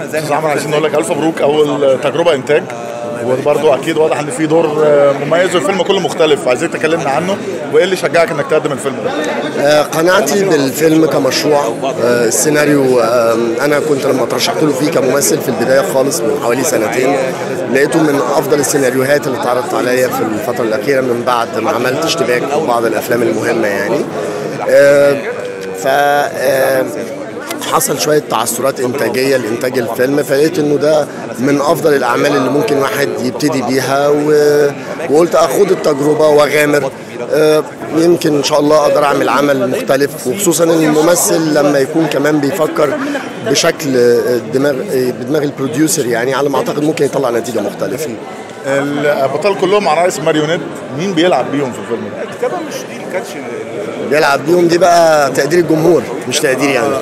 استاذ عمرو عايزين نقول لك الف مبروك اول تجربه انتاج وبرضه اكيد واضح ان في دور آه، مميز والفيلم كله مختلف عايزين تكلمنا عنه وايه اللي شجعك انك تقدم الفيلم ده آه، قناعتي بالفيلم كمشروع آه، السيناريو آه، انا كنت لما ترشحت له فيه كممثل في البدايه خالص من حوالي سنتين لقيته من افضل السيناريوهات اللي اتعرضت عليا في الفتره الاخيره من بعد ما عملت اشتباك في بعض الافلام المهمه يعني آه، ف آه، حصل شويه تعثرات انتاجيه لانتاج الفيلم فلقيت انه ده من افضل الاعمال اللي ممكن واحد يبتدي بيها و... وقلت اخد التجربه واغامر آه، يمكن ان شاء الله اقدر اعمل عمل مختلف وخصوصا ان الممثل لما يكون كمان بيفكر بشكل آه، دماغ آه، بدماغ البروديوسر يعني على ما اعتقد ممكن يطلع نتيجه مختلفه الابطال كلهم على رئيس ماريونيت مين بيلعب بيهم في الفيلم ده؟ الكتابه مش دي الكاتش بيلعب بيهم دي بقى تقدير الجمهور مش تقدير يعني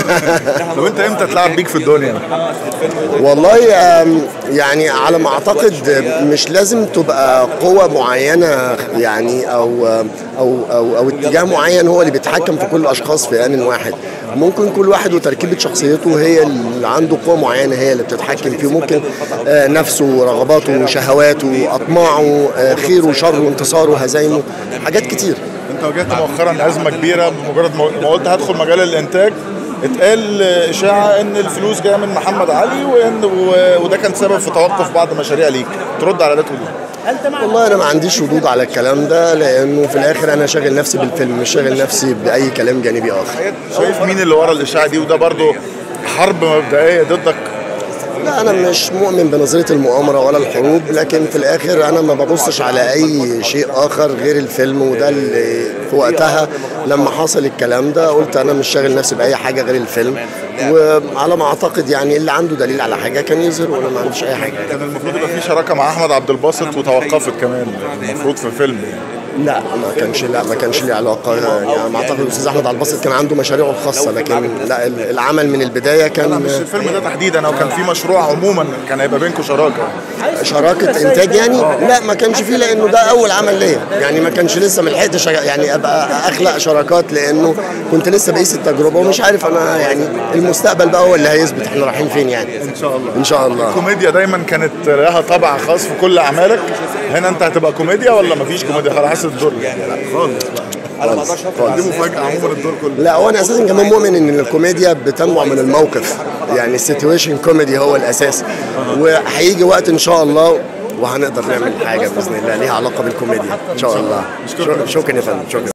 طب انت امتى تلعب بيك في الدنيا؟ والله آم، يعني على ما اعتقد مش لازم تبقى قوة معينة يعني او او او, أو اتجاه معين هو اللي بيتحكم في كل الاشخاص في ان واحد ممكن كل واحد وتركيبة شخصيته هي اللي عنده قوة معينة هي اللي بتتحكم فيه ممكن آه، نفسه رغباته شهواته اطماعه آه، خيره وشره انتصاره هزايمه حاجات كتير انت واجهت مؤخرا ازمه كبيره بمجرد ما قلت هدخل مجال الانتاج اتقال اشاعه ان الفلوس جايه من محمد علي وان و- وده كان سبب في توقف بعض مشاريع ليك ترد على ده تقول ايه؟ والله انا ما عنديش ردود على الكلام ده لانه في الاخر انا شاغل نفسي بالفيلم مش شاغل نفسي باي كلام جانبي اخر شايف مين اللي ورا الاشاعه دي وده برضه حرب مبدئيه ضدك لا انا مش مؤمن بنظريه المؤامره ولا الحروب لكن في الاخر انا ما ببصش على اي شيء اخر غير الفيلم وده اللي في وقتها لما حصل الكلام ده قلت انا مش شاغل نفسي باي حاجه غير الفيلم وعلى ما اعتقد يعني اللي عنده دليل على حاجه كان يظهر وانا ما عنديش اي حاجه كان المفروض يبقى في شراكه مع احمد عبد الباسط وتوقفت كمان المفروض في فيلم يعني لا ما كانش لا ما كانش ليه علاقه يعني على ما اعتقد الاستاذ احمد عبد الباسط كان عنده مشاريعه الخاصه لكن لا العمل من البدايه لا كان مش الفيلم ده تحديدا او كان في مشروع عموما كان هيبقى بينكم شراكه شراكه انتاج يعني لا ما كانش فيه لانه ده اول عمل ليا يعني ما كانش لسه ما لحقتش يعني ابقى اخلق شراكات لانه كنت لسه بقيس التجربه ومش عارف انا يعني المستقبل بقى هو اللي هيثبت احنا رايحين فين يعني ان شاء الله ان شاء الله الكوميديا دايما كانت لها طابع خاص في كل اعمالك هنا انت هتبقى كوميديا ولا مفيش كوميديا خلاص حاسس الدور لا خالص انا ما اقدرش افهم دي مفاجاه عموما الدور كله لا وانا اساسا كمان مؤمن ان الكوميديا بتنبع من الموقف يعني السيتويشن كوميدي هو الاساس وهيجي وقت ان شاء الله وهنقدر نعمل حاجه باذن الله ليها علاقه بالكوميديا ان شاء الله شكرا يا فندم شكرا